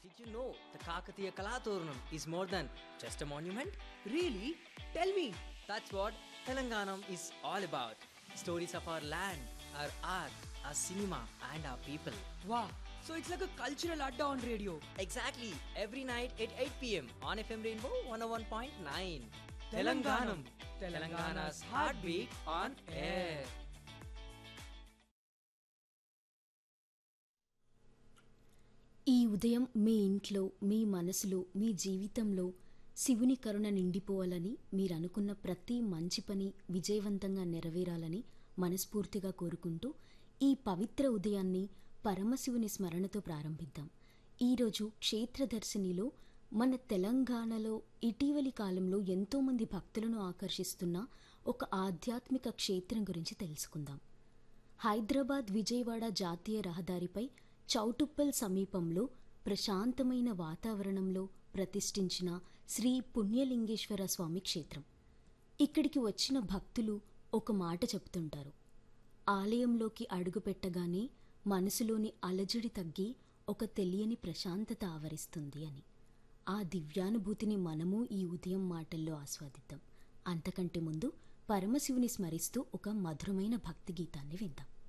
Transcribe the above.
Did you know the Kakatiya Kalaturnam is more than just a monument? Really? Tell me. That's what Telanganam is all about. Stories of our land, our art, our cinema, and our people. Wow. So it's like a cultural adda on radio. Exactly, every night at 8 pm on FM Rainbow 101.9. Telanganam. Telangana's heartbeat on air. ఈ ఉదయం మీ ఇంట్లో మీ మనసులో మీ జీవితంలో శివుని కరుణ నిండిపోవాలని మీరు అనుకున్న ప్రతి మంచి పని విజయవంతంగా నెరవేరాలని మనస్ఫూర్తిగా కోరుకుంటూ ఈ పవిత్ర ఉదయాన్ని పరమశివుని స్మరణతో ప్రారంభిద్దాం ఈరోజు క్షేత్రదర్శినిలో మన తెలంగాణలో ఇటీవలి కాలంలో ఎంతోమంది భక్తులను ఆకర్షిస్తున్న ఒక ఆధ్యాత్మిక క్షేత్రం గురించి తెలుసుకుందాం హైదరాబాద్ విజయవాడ జాతీయ రహదారిపై చౌటుప్పల్ సమీపంలో ప్రశాంతమైన వాతావరణంలో ప్రతిష్ఠించిన శ్రీ పుణ్యలింగేశ్వర స్వామి క్షేత్రం ఇక్కడికి వచ్చిన భక్తులు ఒక మాట చెప్తుంటారు ఆలయంలోకి అడుగుపెట్టగానే మనసులోని అలజడి తగ్గి ఒక తెలియని ప్రశాంతత ఆవరిస్తుంది అని ఆ దివ్యానుభూతిని మనము ఈ ఉదయం మాటల్లో ఆస్వాదిద్దాం అంతకంటే ముందు పరమశివుని స్మరిస్తూ ఒక మధురమైన భక్తి గీతాన్ని విందాం